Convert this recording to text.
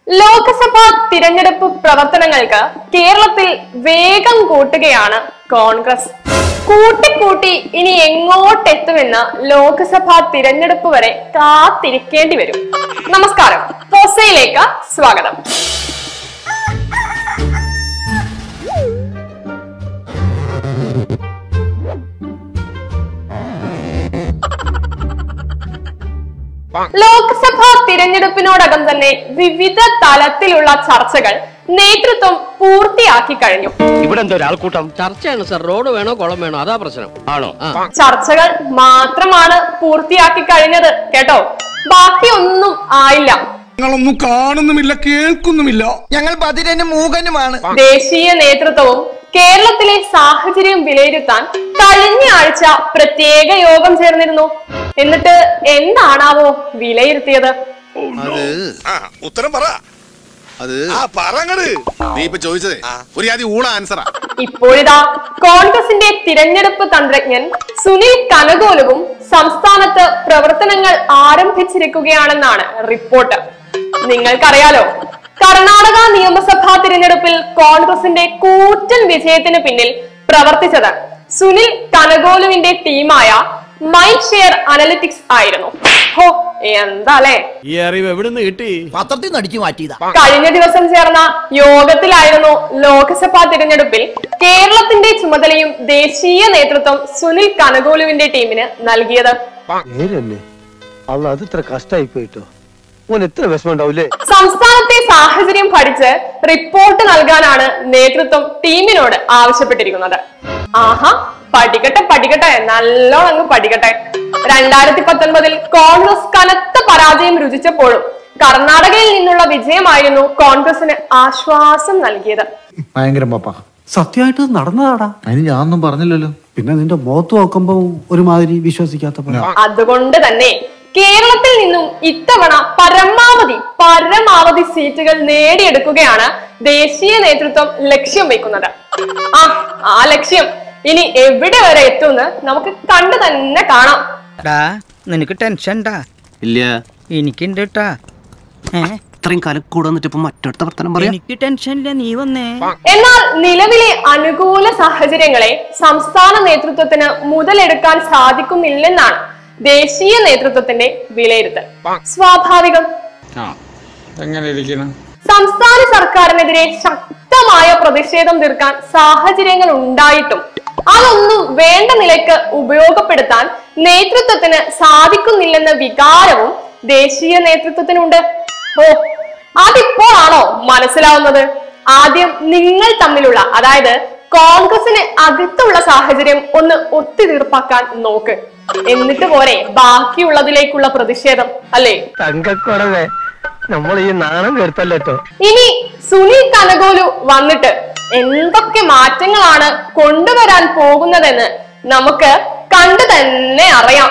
ലോക്സഭാ തിരഞ്ഞെടുപ്പ് പ്രവർത്തനങ്ങൾക്ക് കേരളത്തിൽ വേഗം കൂട്ടുകയാണ് കോൺഗ്രസ് കൂട്ടിക്കൂട്ടി ഇനി എങ്ങോട്ടെത്തുമെന്ന് ലോക്സഭാ തിരഞ്ഞെടുപ്പ് വരെ കാത്തിരിക്കേണ്ടി വരും നമസ്കാരം പൊസയിലേക്ക് സ്വാഗതം ലോക്സഭാ തിരഞ്ഞെടുപ്പിനോടകം തന്നെ വിവിധ തലത്തിലുള്ള ചർച്ചകൾ നേതൃത്വം പൂർത്തിയാക്കി കഴിഞ്ഞു ഇവിടെ എന്തോ ഒരാൾക്കൂട്ടം ചർച്ചയാണ് സാർ റോഡ് വേണോ കുളം വേണോ അതാ പ്രശ്നം ആണോ ആ ചർച്ചകൾ മാത്രമാണ് പൂർത്തിയാക്കി കഴിഞ്ഞത് കേട്ടോ ബാക്കിയൊന്നും ആയില്ല ഞങ്ങളൊന്നും കാണുന്നുമില്ല കേൾക്കുന്നുമില്ല ഞങ്ങൾ ബധിരനും മൂകനുമാണ് ദേശീയ നേതൃത്വവും കേരളത്തിലെ സാഹചര്യം വിലയിരുത്താൻ കഴിഞ്ഞ ആഴ്ച പ്രത്യേക യോഗം ചേർന്നിരുന്നു എന്നിട്ട് എന്താണാവോ വിലയിരുത്തിയത് ആ ഉത്തരം പറ അത് ആ പറങ്ങട് നീ ഇപ്പൊ ചോദിച്ചതേ ഒരു ആദ്യം ഊണ ആൻസറാ ഇപ്പോഴിതാ കോൺഗ്രസിന്റെ തിരഞ്ഞെടുപ്പ് തന്ത്രജ്ഞൻ സുനിൽ കനകോലുവും സംസ്ഥാനത്ത് പ്രവർത്തനങ്ങൾ ആരംഭിച്ചിരിക്കുകയാണെന്നാണ് റിപ്പോർട്ട് നിങ്ങൾക്കറിയാലോ കർണാടക നിയമസഭാ തിരഞ്ഞെടുപ്പിൽ കോൺഗ്രസിന്റെ കൂറ്റൻ വിജയത്തിന് പിന്നിൽ പ്രവർത്തിച്ചത് സുനിൽ കനകോലുവിന്റെ ടീമായ മൈൻഡ് ഷെയർ അനലിറ്റിക്സ് ആയിരുന്നു ഹോ എന്താലേ ഈ അറിവ് എവിടുന്ന് കിട്ടി പത്രത്തിൽ നിന്ന് അടിച്ചു മാറ്റിയതാ കഴിഞ്ഞ ദിവസം ചേർന്ന യോഗത്തിലായിരുന്നു ലോക്സഭാ തിരഞ്ഞെടുപ്പിൽ കേരളത്തിന്റെ ചുമതലയും ദേശീയ നേതൃത്വം സുനിൽ കനകോലുവിന്റെ ടീമിന് നൽകിയത് നേരല്ലേ അല്ല അത് ഇത്ര കഷ്ടായി പോയിട്ടോ ഓൻ എത്ര വിഷമം ഉണ്ടാവൂലേ സംസ്ഥാനത്തെ സാഹചര്യം പഠിച്ച് റിപ്പോർട്ട് നൽകാനാണ് നേതൃത്വം ടീമിനോട് ആവശ്യപ്പെട്ടിരിക്കുന്നത് ആഹാ പഠിക്കട്ടെ പഠിക്കട്ടെ നല്ലോണം അങ്ങ് പഠിക്കട്ടെ രണ്ടായിരത്തി പത്തൊൻപതിൽ കോൺഗ്രസ് കനത്ത പരാജയം രുചിച്ചപ്പോഴും കർണാടകയിൽ നിന്നുള്ള വിജയമായിരുന്നു കോൺഗ്രസിന് ആശ്വാസം നൽകിയത് ഭയങ്കര പപ്പ സത്യമായിട്ട് നടന്നതാടാ അതിന് ഞാനൊന്നും പറഞ്ഞില്ലല്ലോ പിന്നെ നിന്റെ മുഖത്ത് നോക്കുമ്പോ ഒരുമാതിരി വിശ്വസിക്കാത്ത പോലെ അതുകൊണ്ട് തന്നെ കേരളത്തിൽ നിന്നും ഇത്തവണ പരമാവധി പരമാവധി സീറ്റുകൾ നേടിയെടുക്കുകയാണ് ദേശീയ നേതൃത്വം ലക്ഷ്യം വെക്കുന്നത് ആ ആ ലക്ഷ്യം ഇനി എവിടെ വരെ എത്തുമെന്ന് നമുക്ക് കണ്ടു തന്നെ കാണാം ഡാ നിനക്ക് ടെൻഷൻ ഡാ ഇല്ല എനിക്കുണ്ട് ട്ടാ ഏ ഇത്രയും കാലം കൂടെ വന്നിട്ട് ഇപ്പൊ മറ്റൊരുത്ത വർത്തനം പറയാം എനിക്ക് ടെൻഷൻ ഇല്ല നീ വന്നേ എന്നാൽ നിലവിലെ അനുകൂല സാഹചര്യങ്ങളെ സംസ്ഥാന നേതൃത്വത്തിന് മുതലെടുക്കാൻ സാധിക്കുന്നില്ലെന്നാണ് ദേശീയ നേതൃത്വത്തിന്റെ വിലയിരുത്തൽ സ്വാഭാവികം എങ്ങനെ ഇരിക്കണം സംസ്ഥാന സർക്കാരിനെതിരെ ശക്തമായ പ്രതിഷേധം തീർക്കാൻ സാഹചര്യങ്ങൾ ഉണ്ടായിട്ടും അതൊന്നും വേണ്ട നിലയ്ക്ക് ഉപയോഗപ്പെടുത്താൻ നേതൃത്വത്തിന് സാധിക്കുന്നില്ലെന്ന വികാരവും ദേശീയ നേതൃത്വത്തിനുണ്ട് ഓ അതിപ്പോഴാണോ മനസ്സിലാവുന്നത് ആദ്യം നിങ്ങൾ തമ്മിലുള്ള അതായത് കോൺഗ്രസിന് അകത്തുള്ള സാഹചര്യം ഒന്ന് ഒത്തുതീർപ്പാക്കാൻ നോക്ക് എന്നിട്ട് പോരെ ബാക്കിയുള്ളതിലേക്കുള്ള പ്രതിഷേധം അല്ലേ തങ്കക്കുറവേ നമ്മൾ ഈ നാണം കെടുത്തല്ലോ ഇനി സുനിൽ കനകോലു വന്നിട്ട് എന്തൊക്കെ മാറ്റങ്ങളാണ് കൊണ്ടുവരാൻ പോകുന്നതെന്ന് നമുക്ക് കണ്ടു തന്നെ അറിയാം